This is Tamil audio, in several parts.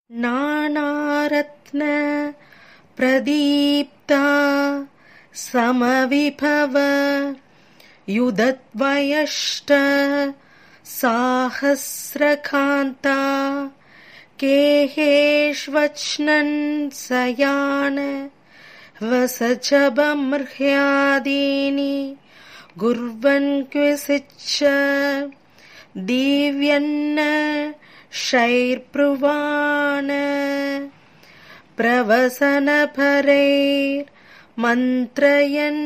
नानारत्न प्रदीप्ता समविभव युदद्वयष्ट साहस्रकान्ता केहेष्वच्नन् सयान वसचबमृह्यादीनि गुर्वन् क्विसिच्च दीव्यन्न शैर्ब्रुवाण प्रवसनपरैर्मन्त्रयन्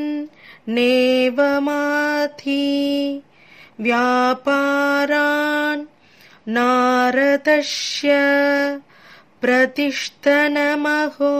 नेवमाथि व्यापारान् नारदस्य प्रतिष्ठनमहो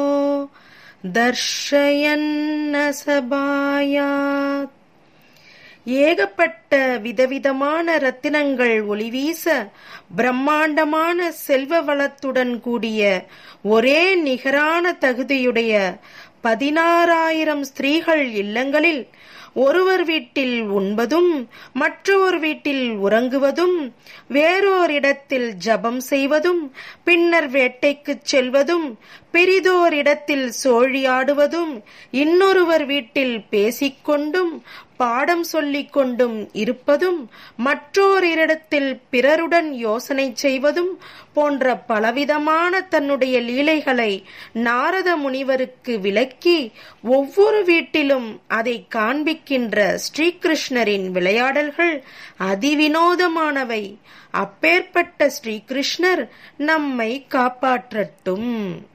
दर्शयन्न सभायात् ஏகப்பட்ட விதவிதமான ரத்தினங்கள் ஒளிவீச பிரம்மாண்டமான செல்வ வளத்துடன் கூடிய ஒரே நிகரான தகுதியுடைய பதினாறாயிரம் ஸ்திரீகள் இல்லங்களில் ஒருவர் வீட்டில் உண்பதும் மற்றொரு வீட்டில் உறங்குவதும் வேறோர் இடத்தில் ஜபம் செய்வதும் பின்னர் வேட்டைக்குச் செல்வதும் பெரிதோர் இடத்தில் சோழியாடுவதும் இன்னொருவர் வீட்டில் பேசிக்கொண்டும் பாடம் சொல்லிக் கொண்டும் இருப்பதும் மற்றோரிடத்தில் பிறருடன் யோசனை செய்வதும் போன்ற பலவிதமான தன்னுடைய லீலைகளை நாரத முனிவருக்கு விளக்கி ஒவ்வொரு வீட்டிலும் அதை காண்பிக்கின்ற ஸ்ரீகிருஷ்ணரின் விளையாடல்கள் அதிவினோதமானவை அப்பேற்பட்ட ஸ்ரீகிருஷ்ணர் நம்மை காப்பாற்றட்டும்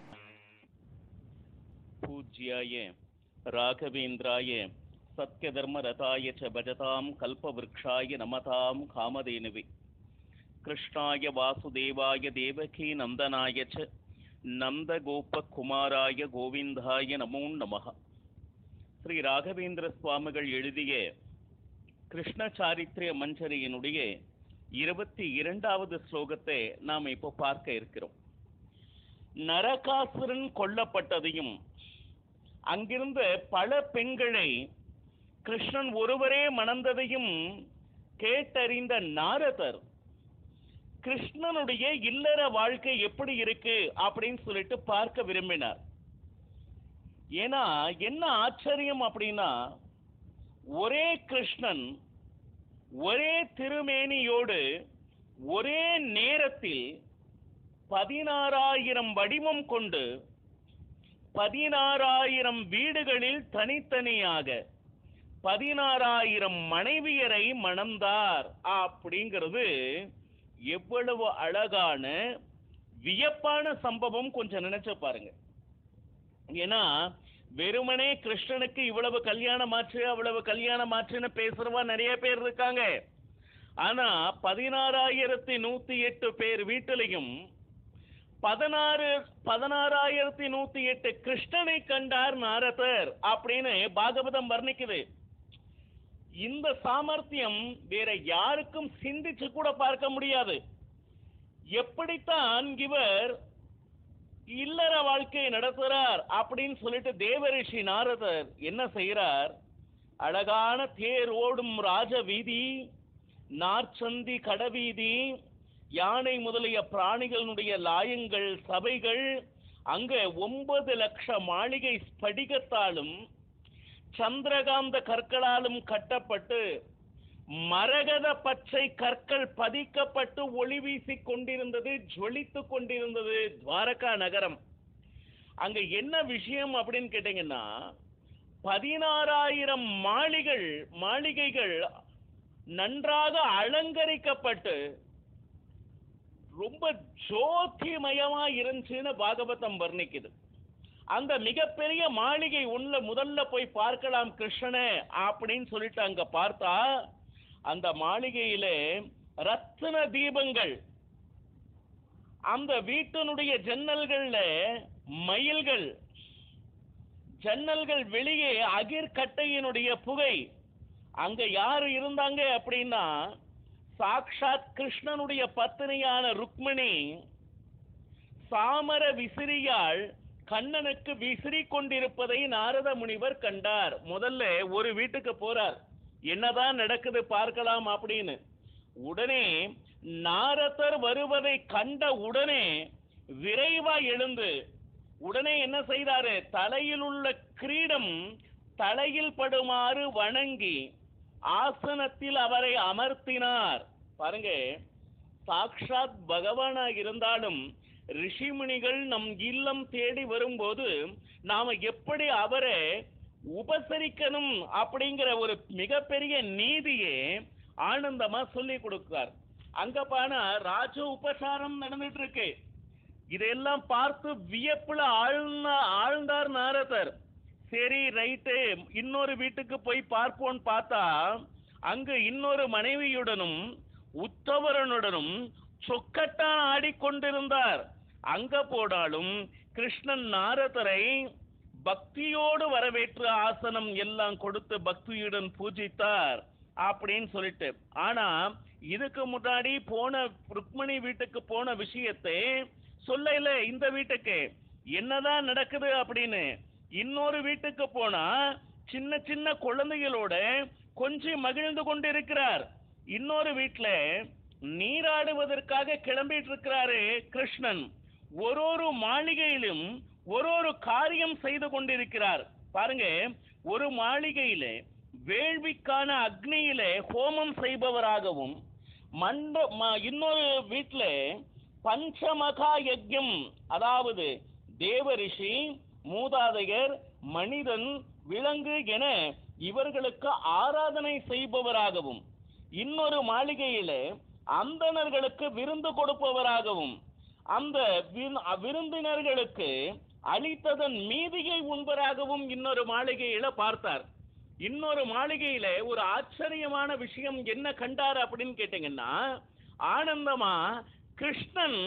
पूज्याय राघवेन्द्राय सत्यधर्मरताय च भजतां कल्पवृक्षाय नमतां कामधेनुवे कृष्णाय वासुदेवाय देवकी नन्दनाय च நந்தகோபகுமாராய கோவிந்தாய நமோ நமः ஸ்ரீ ராகவேந்திர சுவாமிகள் எழுதிய கிருஷ்ண சாரித்ரிய மஞ்சரியினுடைய இருபத்தி இரண்டாவது ஸ்லோகத்தை நாம் இப்போ பார்க்க இருக்கிறோம் நரகாசுரன் கொல்லப்பட்டதையும் அங்கிருந்த பல பெண்களை கிருஷ்ணன் ஒருவரே மணந்ததையும் கேட்டறிந்த நாரதர் கிருஷ்ணனுடைய இல்லற வாழ்க்கை எப்படி இருக்கு அப்படின்னு சொல்லிட்டு பார்க்க விரும்பினார் ஏன்னா என்ன ஆச்சரியம் அப்படின்னா ஒரே கிருஷ்ணன் ஒரே திருமேனியோடு ஒரே நேரத்தில் பதினாறாயிரம் வடிவம் கொண்டு பதினாறாயிரம் வீடுகளில் தனித்தனியாக பதினாறாயிரம் மனைவியரை மணந்தார் அப்படிங்கிறது எவ்வளவு அழகான வியப்பான சம்பவம் கொஞ்சம் நினைச்சு பாருங்க ஏன்னா வெறுமனே கிருஷ்ணனுக்கு இவ்வளவு கல்யாணம் ஆச்சு அவ்வளவு கல்யாணம் ஆச்சுன்னு பேசுறவா நிறைய பேர் இருக்காங்க ஆனா பதினாறாயிரத்தி நூத்தி எட்டு பேர் வீட்டிலையும் பதினாறு பதினாறாயிரத்தி நூத்தி எட்டு கிருஷ்ணனை கண்டார் நாரதர் அப்படின்னு பாகவதம் வர்ணிக்குது இந்த சாமர்த்தியம் வேற யாருக்கும் சிந்திச்சு கூட பார்க்க முடியாது எப்படித்தான் இவர் இல்லற வாழ்க்கையை நடத்துறார் அப்படின்னு சொல்லிட்டு தேவரிஷி நாரதர் என்ன செய்யறார் அழகான தேர் ஓடும் ராஜ வீதி நார்ச்சந்தி கடவீதி யானை முதலிய பிராணிகளுடைய லாயங்கள் சபைகள் அங்க ஒன்பது லட்ச மாளிகை ஸ்படிகத்தாலும் சந்திரகாந்த கற்களாலும் கட்டப்பட்டு மரகத பச்சை கற்கள் பதிக்கப்பட்டு ஒளி வீசிக் கொண்டிருந்தது ஜொலித்துக் கொண்டிருந்தது துவாரகா நகரம் அங்க என்ன விஷயம் அப்படின்னு கேட்டீங்கன்னா பதினாறாயிரம் மாளிகள் மாளிகைகள் நன்றாக அலங்கரிக்கப்பட்டு ரொம்ப ஜோதிமயமா இருந்துச்சுன்னு பாகவதம் வர்ணிக்குது அந்த மிகப்பெரிய மாளிகை உள்ள முதல்ல போய் பார்க்கலாம் கிருஷ்ணனே அப்படின்னு சொல்லிட்டு அங்க பார்த்தா அந்த மாளிகையில ரத்தின தீபங்கள் அந்த வீட்டினுடைய ஜன்னல்கள்ல மயில்கள் ஜன்னல்கள் வெளியே அகிர்கட்டையினுடைய புகை அங்க யாரு இருந்தாங்க அப்படின்னா சாக்ஷாத் கிருஷ்ணனுடைய பத்தினியான ருக்மிணி சாமர விசிறியால் கண்ணனுக்கு விசிறி கொண்டிருப்பதை நாரத முனிவர் கண்டார் முதல்ல ஒரு வீட்டுக்கு போறார் என்னதான் நடக்குது பார்க்கலாம் அப்படின்னு உடனே நாரதர் வருவதை கண்ட உடனே விரைவா எழுந்து உடனே என்ன செய்தாரு தலையில் உள்ள கிரீடம் தலையில் படுமாறு வணங்கி ஆசனத்தில் அவரை அமர்த்தினார் பாருங்க சாக்ஷாத் பகவானாக இருந்தாலும் ரிஷிமுனிகள் நம் இல்லம் தேடி வரும்போது நாம எப்படி அவரை உபசரிக்கணும் அப்படிங்கிற ஒரு மிகப்பெரிய நீதியை ஆனந்தமா சொல்லி கொடுக்கிறார் அங்க பானா ராஜ உபசாரம் நடந்துட்டு இருக்கு இதெல்லாம் பார்த்து வியப்புல ஆழ்ந்த ஆழ்ந்தார் நாரதர் சரி ரைட்டு இன்னொரு வீட்டுக்கு போய் பார்ப்போம்னு பார்த்தா அங்கு இன்னொரு மனைவியுடனும் உத்தவரனுடனும் சொக்கட்டான் ஆடிக்கொண்டிருந்தார் அங்க போனாலும் கிருஷ்ணன் நாரதரை பக்தியோடு வரவேற்று ஆசனம் எல்லாம் கொடுத்து பக்தியுடன் பூஜித்தார் அப்படின்னு சொல்லிட்டு ஆனா இதுக்கு முன்னாடி போன ருக்மணி வீட்டுக்கு போன விஷயத்தை சொல்லல இந்த வீட்டுக்கு என்னதான் நடக்குது அப்படின்னு இன்னொரு வீட்டுக்கு போனா சின்ன சின்ன குழந்தைகளோட கொஞ்சம் மகிழ்ந்து கொண்டிருக்கிறார் இன்னொரு வீட்டுல நீராடுவதற்காக கிளம்பிட்டு இருக்கிறாரு கிருஷ்ணன் ஒரு ஒரு மாளிகையிலும் ஒரு ஒரு காரியம் செய்து கொண்டிருக்கிறார் பாருங்க ஒரு மாளிகையில வேள்விக்கான அக்னியில ஹோமம் செய்பவராகவும் மண்ட ம- இன்னொரு வீட்டுல பஞ்சமகா யஜ்யம் அதாவது தேவரிஷி மூதாதையர் மனிதன் விலங்கு என இவர்களுக்கு ஆராதனை செய்பவராகவும் இன்னொரு மாளிகையில அந்தணர்களுக்கு விருந்து கொடுப்பவராகவும் அந்த விரு- விருந்தினர்களுக்கு அளித்ததன் மீதியை உண்பராகவும் இன்னொரு மாளிகையில பார்த்தார் இன்னொரு மாளிகையில ஒரு ஆச்சரியமான விஷயம் என்ன கண்டார் அப்படின்னு கேட்டீங்கன்னா ஆனந்தமா கிருஷ்ணன்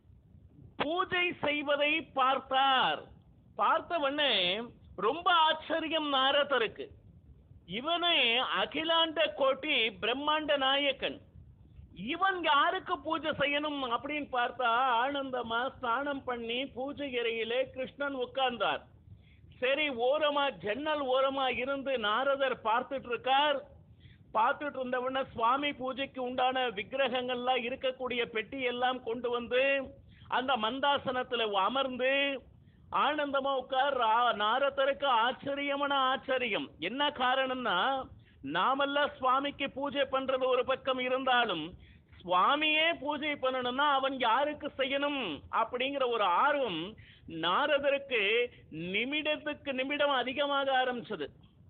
பூஜை செய்வதை பார்த்தார் பார்த்த உடனே ரொம்ப ஆச்சரியம் நாரதருக்கு இவனே அகிலாண்ட கோட்டி பிரம்மாண்ட நாயக்கன் இவன் யாருக்கு பூஜை செய்யணும் அப்படின்னு பார்த்தா ஆனந்தமா ஸ்நானம் பண்ணி பூஜை அறையிலே கிருஷ்ணன் உட்கார்ந்தார் சரி ஓரமா ஜன்னல் ஓரமா இருந்து நாரதர் பார்த்துட்டு இருக்கார் பார்த்துட்டு இருந்தவன சுவாமி பூஜைக்கு உண்டான விக்கிரகங்கள்லாம் இருக்கக்கூடிய பெட்டி எல்லாம் கொண்டு வந்து அந்த மந்தாசனத்துல அமர்ந்து ஆனந்தமா உட்கார் ரா- நாரதருக்கு ஆச்சரியமான ஆச்சரியம் என்ன காரணம்னா நாமெல்லாம் சுவாமிக்கு பூஜை பண்றது ஒரு பக்கம் இருந்தாலும் சுவாமியே பூஜை பண்ணணும்னா அவன் யாருக்கு செய்யணும் அப்படிங்கிற ஒரு ஆர்வம் நாரதருக்கு நிமிடத்துக்கு நிமிடம் அதிகமாக ஆரம்பிச்சது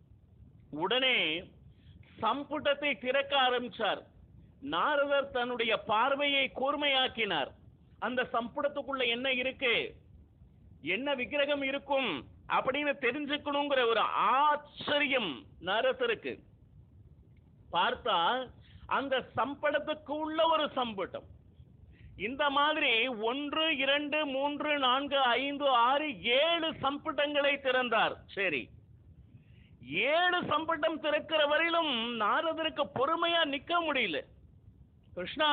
உடனே சம்புட்டத்தை திறக்க ஆரம்பிச்சார் நாரதர் தன்னுடைய பார்வையை கூர்மையாக்கினார் அந்த சம்புடத்துக்குள்ள என்ன இருக்கு என்ன விக்கிரகம் இருக்கும் அப்படின்னு தெரிஞ்சுக்கணுங்கிற ஒரு ஆச்சரியம் நாரதருக்கு பார்த்தா அந்த சம்படத்துக்கு உள்ள ஒரு சம்புடம் இந்த மாதிரி ஒன்று இரண்டு மூன்று நான்கு ஐந்து ஆறு ஏழு சம்புடங்களை திறந்தார் சரி ஏழு சம்பட்டம் திறக்கிற வரையிலும் நாரதருக்கு பொறுமையா நிக்க முடியல கிருஷ்ணா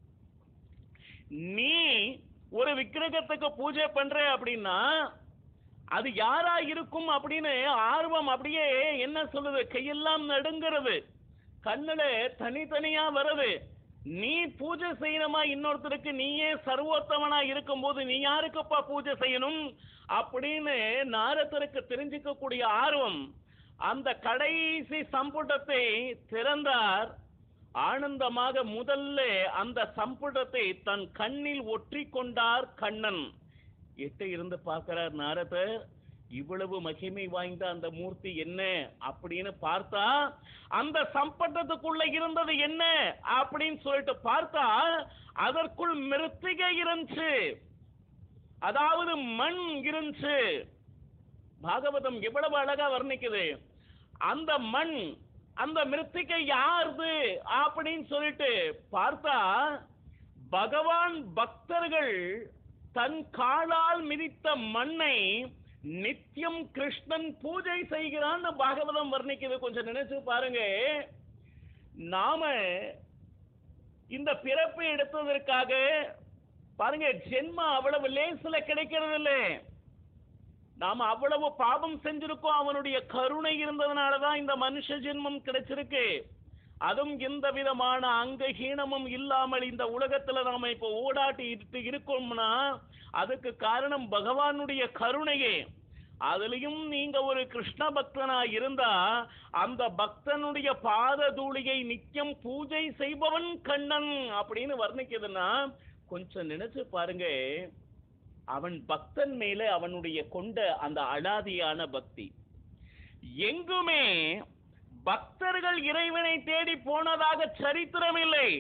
நீ ஒரு விக்கிரகத்துக்கு பூஜை பண்ற அப்படின்னா அது யாரா இருக்கும் அப்படின்னு ஆர்வம் அப்படியே என்ன சொல்லுது கையெல்லாம் நடுங்கிறது கண்ணுல தனித்தனியா வருது நீ பூஜை செய்யணுமா இன்னொருத்தருக்கு நீயே சர்வோத்தமனா இருக்கும்போது நீ யாருக்குப்பா பூஜை செய்யணும் அப்படின்னு நாரதருக்கு தெரிஞ்சுக்கக்கூடிய ஆர்வம் அந்த கடைசி சம்புடத்தை திறந்தார் ஆனந்தமாக முதல்ல அந்த சம்புடத்தை தன் கண்ணில் ஒற்றி கொண்டார் கண்ணன் எட்ட இருந்து பார்க்கிறார் நாரதர் இவ்வளவு மகிமை வாய்ந்த அந்த மூர்த்தி என்ன அப்படின்னு பார்த்தா அந்த சம்பட்டத்துக்குள்ள இருந்தது என்ன அப்படின்னு சொல்லிட்டு பார்த்தா அதற்குள் மிருத்திகை இருந்துச்சு அதாவது மண் இருந்துச்சு பாகவதம் எவ்வளவு அழகா வர்ணிக்குது அந்த மண் அந்த மிருத்திகை யாருது அப்படின்னு சொல்லிட்டு பார்த்தா பகவான் பக்தர்கள் தன் காலால் மிதித்த மண்ணை நித்தியம் கிருஷ்ணன் பூஜை செய்கிறான்னு பாகவதம் வர்ணிக்குது கொஞ்சம் நினைச்சு பாருங்க நாம இந்த பிறப்பை எடுத்ததற்காக பாருங்க ஜென்ம அவ்வளவு லேசுல கிடைக்கிறது இல்லை நாம அவ்வளவு பாபம் செஞ்சிருக்கோம் அவனுடைய கருணை இருந்ததுனாலதான் இந்த மனுஷ ஜென்மம் கிடைச்சிருக்கு அதுவும் எந்த விதமான அங்கஹீனமும் இல்லாமல் இந்த உலகத்துல நாம இப்ப ஓடாட்டி இட்டு இருக்கோம்னா அதுக்கு காரணம் பகவானுடைய கருணையே அதுலயும் நீங்க ஒரு கிருஷ்ண பக்தனா இருந்தா அந்த பக்தனுடைய பாத தூளியை நித்தியம் பூஜை செய்பவன் கண்ணன் அப்படின்னு வர்ணிக்குதுன்னா கொஞ்சம் நினைச்சு பாருங்க அவன் பக்தன் மேல அவனுடைய கொண்ட அந்த அனாதியான பக்தி எங்குமே பக்தர்கள் இறைவனை தேடி போனதாக சரித்திரம் இல்லை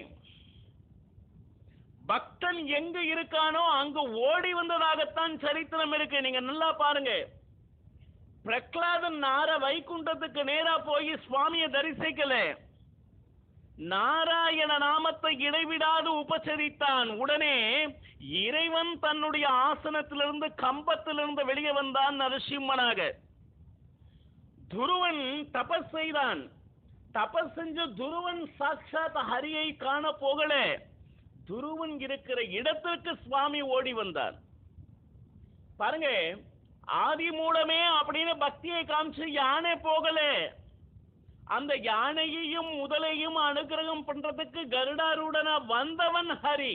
பக்தன் எங்கு இருக்கானோ அங்கு ஓடி வந்ததாகத்தான் சரித்திரம் இருக்கு நீங்க நல்லா பாருங்க பிரகலாதன் நார வைகுண்டத்துக்கு நேரா போய் சுவாமியை தரிசிக்கல நாராயண நாமத்தை இடைவிடாது உபசரித்தான் உடனே இறைவன் தன்னுடைய ஆசனத்திலிருந்து கம்பத்திலிருந்து வெளியே வந்தான் நரசிம்மனாக துருவன் தபஸ் செய்தான் தபஸ் செஞ்சு துருவன் சாட்சாத் ஹரியை காண போகல துருவன் இருக்கிற இடத்திற்கு சுவாமி ஓடி வந்தார் பாருங்க ஆதி மூலமே அப்படின்னு பக்தியை காமிச்சு யானை போகல அந்த யானையையும் முதலையும் அனுகிரகம் பண்றதுக்கு கருடாரூடனா வந்தவன் ஹரி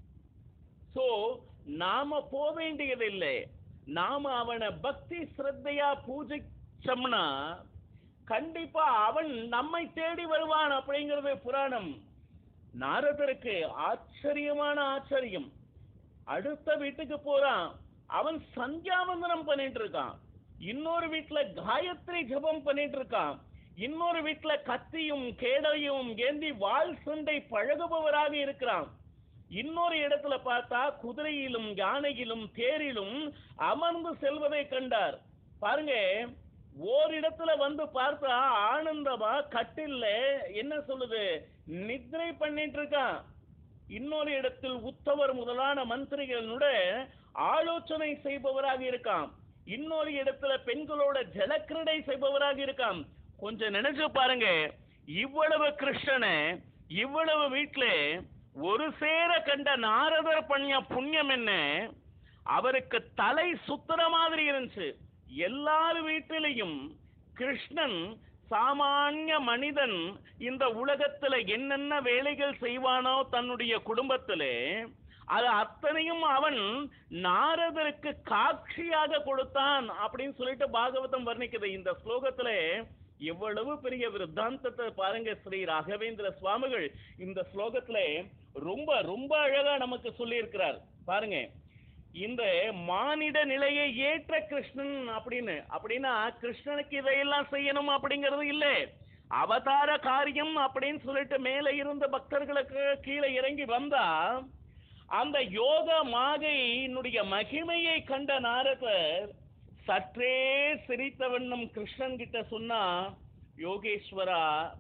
சோ நாம போக வேண்டியதில்லை நாம அவனை பக்தி ஸ்ரத்தையா பூஜிச்சோம்னா கண்டிப்பா அவன் நம்மை தேடி வருவான் அப்படிங்கிறது புராணம் நாரதருக்கு ஆச்சரியமான ஆச்சரியம் அடுத்த வீட்டுக்கு போறான் அவன் சந்தியாவந்தனம் பண்ணிட்டு இருக்கான் இன்னொரு வீட்டுல காயத்ரி ஜபம் பண்ணிட்டு இருக்கான் இன்னொரு வீட்டுல கத்தியும் கேடையும் ஏந்தி வாள் சண்டை பழகுபவராக இருக்கிறான் இன்னொரு இடத்துல பார்த்தா குதிரையிலும் யானையிலும் தேரிலும் அமர்ந்து செல்வதை கண்டார் பாருங்க ஓரிடத்துல வந்து பார்த்தா ஆனந்தமா கட்டில்ல என்ன சொல்லுது நித்ரை பண்ணிட்டு இருக்கான் இன்னொரு இடத்தில் உத்தவர் முதலான மந்திரிகளோட ஆலோசனை செய்பவராக இருக்கான் இன்னொரு இடத்துல பெண்களோட ஜலக்கிரடை செய்பவராக இருக்கான் கொஞ்சம் நினைச்சு பாருங்க இவ்வளவு கிருஷ்ணனை இவ்வளவு வீட்டுல ஒரு சேர கண்ட நாரதர் பண்ணிய புண்ணியம் என்ன அவருக்கு தலை சுத்துற மாதிரி இருந்துச்சு எல்லார் வீட்டிலையும் கிருஷ்ணன் சாமானிய மனிதன் இந்த உலகத்துல என்னென்ன வேலைகள் செய்வானோ தன்னுடைய குடும்பத்திலே அது அத்தனையும் அவன் நாரதருக்கு காட்சியாக கொடுத்தான் அப்படின்னு சொல்லிட்டு பாகவதம் வர்ணிக்குது இந்த ஸ்லோகத்துல எவ்வளவு பெரிய விருத்தாந்தத்தை பாருங்க ஸ்ரீ ராகவேந்திர சுவாமிகள் இந்த ஸ்லோகத்துல ரொம்ப ரொம்ப அழகா நமக்கு சொல்லி இருக்கிறார் பாருங்க இந்த மானிட நிலையை ஏற்ற கிருஷ்ணன் அப்படின்னு அப்படின்னா கிருஷ்ணனுக்கு இதையெல்லாம் செய்யணும் அப்படிங்கிறது இல்லை அவதார காரியம் அப்படின்னு சொல்லிட்டு மேல இருந்த பக்தர்களுக்கு கீழே இறங்கி வந்தா அந்த யோக மாகையினுடைய மகிமையை கண்ட நாரதர் சற்றே சிரித்த வண்ணம் கிருஷ்ணன் கிட்ட சொன்னா யோகேஸ்வரா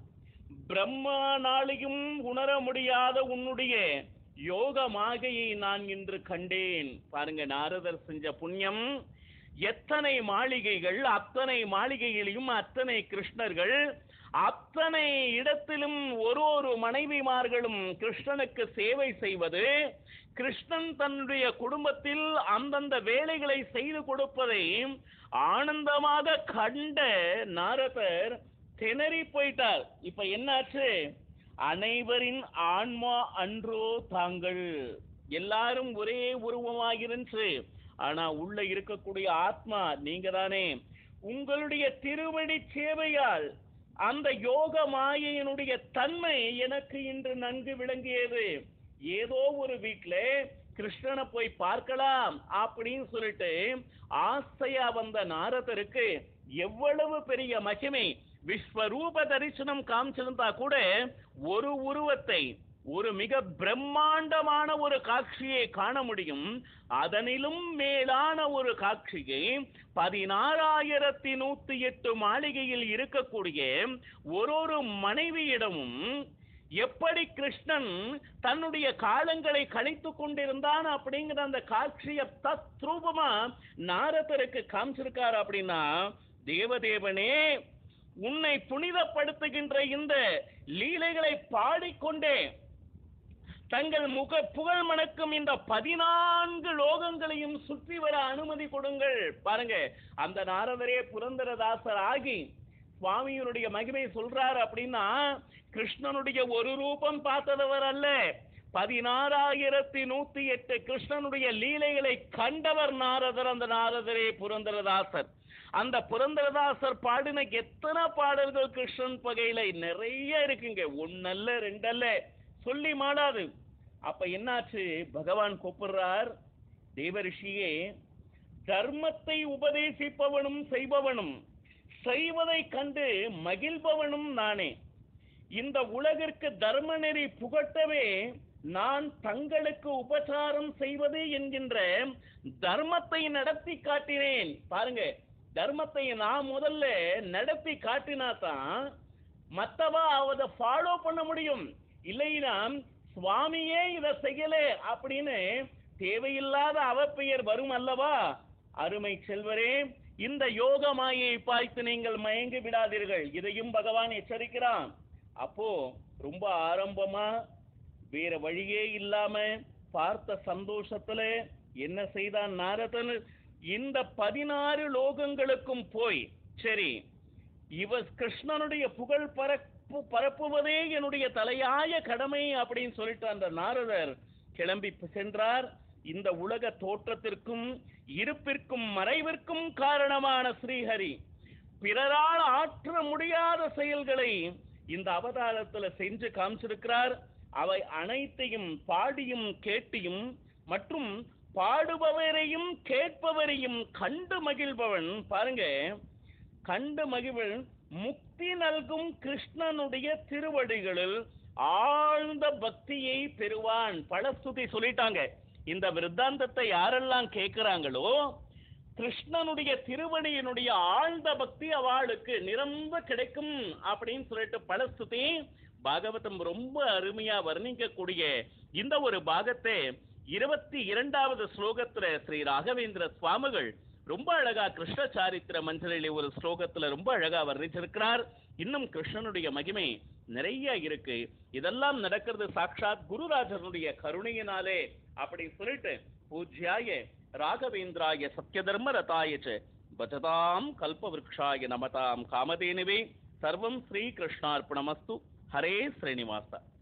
பிரம்மா நாளையும் உணர முடியாத உன்னுடைய யோக மாகையை நான் இன்று கண்டேன் பாருங்க நாரதர் செஞ்ச புண்ணியம் எத்தனை மாளிகைகள் அத்தனை மாளிகையிலும் அத்தனை கிருஷ்ணர்கள் அத்தனை இடத்திலும் ஒரு ஒரு மனைவிமார்களும் கிருஷ்ணனுக்கு சேவை செய்வது கிருஷ்ணன் தன்னுடைய குடும்பத்தில் அந்தந்த வேலைகளை செய்து கொடுப்பதை ஆனந்தமாக கண்ட நாரதர் திணறி போயிட்டார் இப்ப என்னாச்சு அனைவரின் ஆன்மா அன்றோ தாங்கள் எல்லாரும் ஒரே உருவமாகிருந்துச்சு ஆனா உள்ள இருக்கக்கூடிய ஆத்மா நீங்க தானே உங்களுடைய திருவடி சேவையால் அந்த யோக மாயையினுடைய தன்மை எனக்கு இன்று நன்கு விளங்கியது ஏதோ ஒரு வீட்ல கிருஷ்ணனை போய் பார்க்கலாம் அப்படின்னு சொல்லிட்டு ஆசையா வந்த நாரதருக்கு எவ்வளவு பெரிய மகிமை விஸ்வரூப தரிசனம் காமிச்சிருந்தா கூட ஒரு உருவத்தை ஒரு மிக பிரம்மாண்டமான ஒரு காட்சியை காண முடியும் அதனிலும் மேலான ஒரு காட்சியை பதினாறாயிரத்தி நூத்தி எட்டு மாளிகையில் இருக்கக்கூடிய ஒரு ஒரு மனைவியிடமும் எப்படி கிருஷ்ணன் தன்னுடைய காலங்களை கழித்து கொண்டிருந்தான் அப்படிங்கிற அந்த காட்சியை தத்ரூபமா நாரதருக்கு காமிச்சிருக்காரு அப்படின்னா தேவதேவனே உன்னை புனிதப்படுத்துகின்ற இந்த லீலைகளை பாடிக்கொண்டே தங்கள் முக புகழ் மணக்கும் இந்த பதினான்கு லோகங்களையும் சுற்றி வர அனுமதி கொடுங்கள் பாருங்க அந்த நாரதரே புரந்தரதாசர் ஆகி சுவாமியினுடைய மகிமை சொல்றாரு அப்படின்னா கிருஷ்ணனுடைய ஒரு ரூபம் பார்த்ததவர் அல்ல பதினாறாயிரத்தி நூத்தி எட்டு கிருஷ்ணனுடைய லீலைகளை கண்டவர் நாரதர் அந்த நாரதரே புரந்தரதாசர் அந்த புரந்தரதாசர் பாடின எத்தனை பாடல்கள் கிருஷ்ணன் பகையில நிறைய இருக்குங்க ஒன்னல்ல ரெண்டல்ல சொல்லி மாடாது அப்ப என்னாச்சு பகவான் கூப்பிடுறார் தேவரிஷியே தர்மத்தை உபதேசிப்பவனும் செய்பவனும் செய்வதை கண்டு மகிழ்பவனும் நானே இந்த உலகிற்கு தர்ம நெறி புகட்டவே நான் தங்களுக்கு உபசாரம் செய்வது என்கின்ற தர்மத்தை நடத்தி காட்டினேன் பாருங்க தர்மத்தை நான் முதல்ல நடத்தி காட்டினா தான் மத்தவா அதை ஃபாலோ பண்ண முடியும் இல்லைனா சுவாமியே இதை செய்யல அப்படின்னு தேவையில்லாத அவப்பெயர் வரும் அல்லவா அருமை செல்வரே இந்த யோக மாயை பார்த்து நீங்கள் மயங்கி விடாதீர்கள் இதையும் பகவான் எச்சரிக்கிறான் அப்போ ரொம்ப ஆரம்பமா வேற வழியே இல்லாம பார்த்த சந்தோஷத்துல என்ன செய்தான் நாரதன் இந்த பதினாறு லோகங்களுக்கும் போய் சரி இவ கிருஷ்ணனுடைய புகழ் பரப்பு பரப்புவதே என்னுடைய தலையாய கடமை அப்படின்னு சொல்லிட்டு அந்த நாரதர் கிளம்பி சென்றார் இந்த உலக தோற்றத்திற்கும் இருப்பிற்கும் மறைவிற்கும் காரணமான ஸ்ரீஹரி பிறரால் ஆற்ற முடியாத செயல்களை இந்த அவதாரத்துல செஞ்சு காமிச்சிருக்கிறார் அவை அனைத்தையும் பாடியும் கேட்டியும் மற்றும் பாடுபவரையும் கேட்பவரையும் கண்டு மகிழ்பவன் பாருங்க கண்டு மகிழ்வன் முக்தி நல்கும் கிருஷ்ணனுடைய திருவடிகளில் ஆழ்ந்த பக்தியை பெறுவான் பலஸ்துதி சொல்லிட்டாங்க இந்த விருத்தாந்தத்தை யாரெல்லாம் கேட்கிறாங்களோ கிருஷ்ணனுடைய திருவடியினுடைய ஆழ்ந்த பக்தி அவளுக்கு நிரம்ப கிடைக்கும் அப்படின்னு சொல்லிட்டு பலஸ்துதி பாகவதம் ரொம்ப அருமையா வர்ணிக்கக்கூடிய இந்த ஒரு பாகத்தை இருபத்தி இரண்டாவது ஸ்லோகத்துல ஸ்ரீ ராகவேந்திர சுவாமிகள் ரொம்ப அழகா கிருஷ்ண சாரித்திர மஞ்சளிலே ஒரு ஸ்லோகத்துல ரொம்ப அழகா வர்ணிச்சிருக்கிறார் இன்னும் கிருஷ்ணனுடைய மகிமை நிறைய இருக்கு இதெல்லாம் நடக்கிறது சாட்சாத் குருராஜனுடைய கருணையினாலே அப்படி சொல்லிட்டு பூஜ்யாய ராகவேந்திராய சத்யதர்ம ரதாய ச பஜதாம் கல்பவருஷாய நமதாம் காமதேனுவே சர்வம் ஸ்ரீ கிருஷ்ணார்ப்பணமஸ்து ஹரே ஸ்ரீனிவாசா